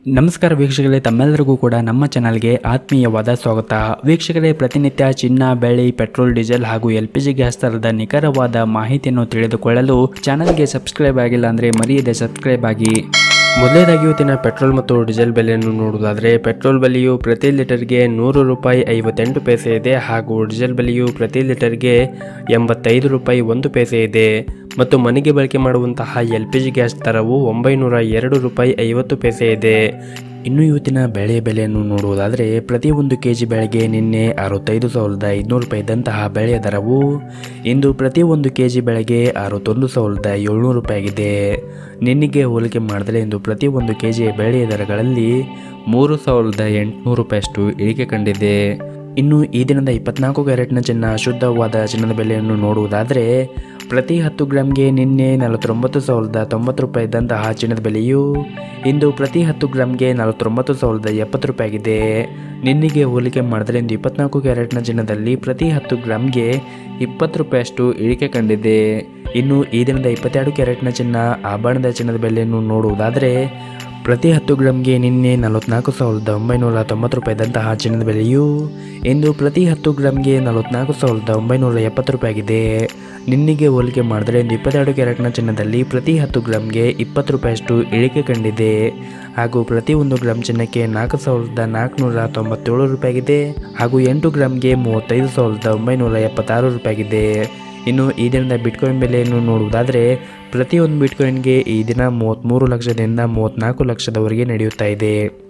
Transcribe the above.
ನಮಸ್ಕಾರ ವೀಕ್ಷಕರೇ ತಮ್ಮೆಲ್ಲರಿಗೂ ಕೂಡ ನಮ್ಮ ಚಾನಲ್ಗೆ ಆತ್ಮೀಯವಾದ ಸ್ವಾಗತ ವೀಕ್ಷಕರೇ ಪ್ರತಿನಿತ್ಯ ಚಿನ್ನ ಬೆಳ್ಳಿ ಪೆಟ್ರೋಲ್ ಡೀಸೆಲ್ ಹಾಗೂ ಎಲ್ ಪಿ ಜಿ ಗ್ಯಾಸ್ ದರದ ನಿಖರವಾದ ಮಾಹಿತಿಯನ್ನು ತಿಳಿದುಕೊಳ್ಳಲು ಚಾನಲ್ಗೆ ಸಬ್ಸ್ಕ್ರೈಬ್ ಆಗಿಲ್ಲ ಅಂದರೆ ಮರೆಯದೆ ಸಬ್ಸ್ಕ್ರೈಬ್ ಆಗಿ ಮೊದಲನೇದಾಗಿ ಇವತ್ತಿನ ಪೆಟ್ರೋಲ್ ಮತ್ತು ಡೀಸೆಲ್ ಬೆಲೆಯನ್ನು ನೋಡುವುದಾದರೆ ಪೆಟ್ರೋಲ್ ಬೆಲೆಯು ಪ್ರತಿ ಲೀಟರ್ಗೆ ನೂರು ರೂಪಾಯಿ ಐವತ್ತೆಂಟು ಪೈಸೆ ಇದೆ ಹಾಗೂ ಡೀಸೆಲ್ ಬೆಲೆಯು ಪ್ರತಿ ಲೀಟರ್ಗೆ ಎಂಬತ್ತೈದು ರೂಪಾಯಿ ಒಂದು ಪೈಸೆ ಇದೆ ಮತ್ತು ಮನೆಗೆ ಬಳಕೆ ಮಾಡುವಂತಹ ಎಲ್ ಪಿ ಜಿ ಗ್ಯಾಸ್ ದರವು ಒಂಬೈನೂರ ಎರಡು ರೂಪಾಯಿ ಐವತ್ತು ಪೈಸೆ ಇದೆ ಇನ್ನು ಇವತ್ತಿನ ಬೆಳೆ ಬೆಲೆಯನ್ನು ನೋಡುವುದಾದರೆ ಪ್ರತಿ ಒಂದು ಕೆ ಜಿ ಬೆಳೆಗೆ ನಿನ್ನೆ ಅರವತ್ತೈದು ಸಾವಿರದ ಐದುನೂರು ರೂಪಾಯಿ ಇದ್ದಂತಹ ಬೆಳೆಯ ದರವು ಇಂದು ಪ್ರತಿ ಒಂದು ಕೆ ಜಿ ಬೆಳೆಗೆ ಅರವತ್ತೊಂದು ಸಾವಿರದ ಏಳ್ನೂರು ರೂಪಾಯಿ ಆಗಿದೆ ನಿನ್ನೆಗೆ ಹೋಲಿಕೆ ಮಾಡಿದರೆ ಇಂದು ಪ್ರತಿ ಒಂದು ಕೆ ಜಿಯ ಬೆಳೆಯ ದರಗಳಲ್ಲಿ ಮೂರು ಸಾವಿರದ ಎಂಟುನೂರು ರೂಪಾಯಿಯಷ್ಟು ಇಳಿಕೆ ಕಂಡಿದೆ ಇನ್ನು ಈ ದಿನದ ಇಪ್ಪತ್ನಾಲ್ಕು ಕ್ಯಾರೆಟ್ನ ಚಿನ್ನ ಶುದ್ಧವಾದ ಚಿನ್ನದ ಬೆಲೆಯನ್ನು ನೋಡುವುದಾದರೆ ಪ್ರತಿ ಹತ್ತು ಗ್ರಾಮ್ಗೆ ನಿನ್ನೆ ನಲವತ್ತೊಂಬತ್ತು ಸಾವಿರದ ತೊಂಬತ್ತು ರೂಪಾಯಿ ಇದ್ದಂತಹ ಚಿನ್ನದ ಬೆಲೆಯು ಇಂದು ಪ್ರತಿ ಹತ್ತು ಗ್ರಾಮ್ಗೆ ನಲವತ್ತೊಂಬತ್ತು ಸಾವಿರದ ಎಪ್ಪತ್ತು ರೂಪಾಯಿ ಆಗಿದೆ ನಿನ್ನೆಗೆ ಹೋಲಿಕೆ ಮಾಡಿದರೆ ಇಂದು ಇಪ್ಪತ್ನಾಲ್ಕು ಕ್ಯಾರೆಟ್ನ ಚಿನ್ನದಲ್ಲಿ ಪ್ರತಿ ಹತ್ತು ಗ್ರಾಮ್ಗೆ ಇಪ್ಪತ್ತು ರೂಪಾಯಿಯಷ್ಟು ಇಳಿಕೆ ಕಂಡಿದೆ ಇನ್ನು ಈ ದಿನದ ಇಪ್ಪತ್ತೆರಡು ಕ್ಯಾರೆಟ್ನ ಚಿನ್ನ ಆಭರಣದ ಚಿನ್ನದ ಬೆಲೆಯನ್ನು ನೋಡುವುದಾದರೆ ಪ್ರತಿ ಹತ್ತು ಗ್ರಾಮ್ಗೆ ನಿನ್ನೆ ನಲವತ್ನಾಲ್ಕು ಸಾವಿರದ ಒಂಬೈನೂರ ತೊಂಬತ್ತು ರೂಪಾಯಿ ಇದ್ದಂತಹ ಚಿನ್ನದ ಬೆಲೆಯು ಇಂದು ಪ್ರತಿ ಹತ್ತು ಗ್ರಾಮ್ಗೆ ನಲವತ್ನಾಲ್ಕು ಸಾವಿರದ ಒಂಬೈನೂರ ಎಪ್ಪತ್ತು ರೂಪಾಯಿ ಆಗಿದೆ ನಿನ್ನೆಗೆ ಹೋಲಿಕೆ ಮಾಡಿದರೆ ಇಂದು ಇಪ್ಪತ್ತೆರಡು ಕ್ಯಾರೆಟ್ನ ಚಿನ್ನದಲ್ಲಿ ಪ್ರತಿ ಹತ್ತು ಗ್ರಾಮ್ಗೆ ಇಪ್ಪತ್ತು ರೂಪಾಯಿಯಷ್ಟು ಇಳಿಕೆ ಕಂಡಿದೆ ಹಾಗೂ ಪ್ರತಿ ಒಂದು ಗ್ರಾಮ್ ಚಿನ್ನಕ್ಕೆ ನಾಲ್ಕು ಸಾವಿರದ ನಾಲ್ಕುನೂರ ತೊಂಬತ್ತೇಳು ರೂಪಾಯಿ ಆಗಿದೆ ಹಾಗೂ ಎಂಟು ಗ್ರಾಮ್ಗೆ ಮೂವತ್ತೈದು ಸಾವಿರದ ಒಂಬೈನೂರ ಎಪ್ಪತ್ತಾರು ರೂಪಾಯಿ ಆಗಿದೆ ಇನ್ನು ಈ ದಿನದ ಬಿಟ್ಕಾಯಿನ್ ಬೆಲೆಯನ್ನು ನೋಡುವುದಾದರೆ ಪ್ರತಿಯೊಂದು ಬಿಟ್ಕಾಯಿನ್ಗೆ ಈ ದಿನ ಮೂವತ್ತ್ಮೂರು ಲಕ್ಷದಿಂದ ಮೂವತ್ತ್ನಾಲ್ಕು ಲಕ್ಷದವರೆಗೆ ನಡೆಯುತ್ತಾ ಇದೆ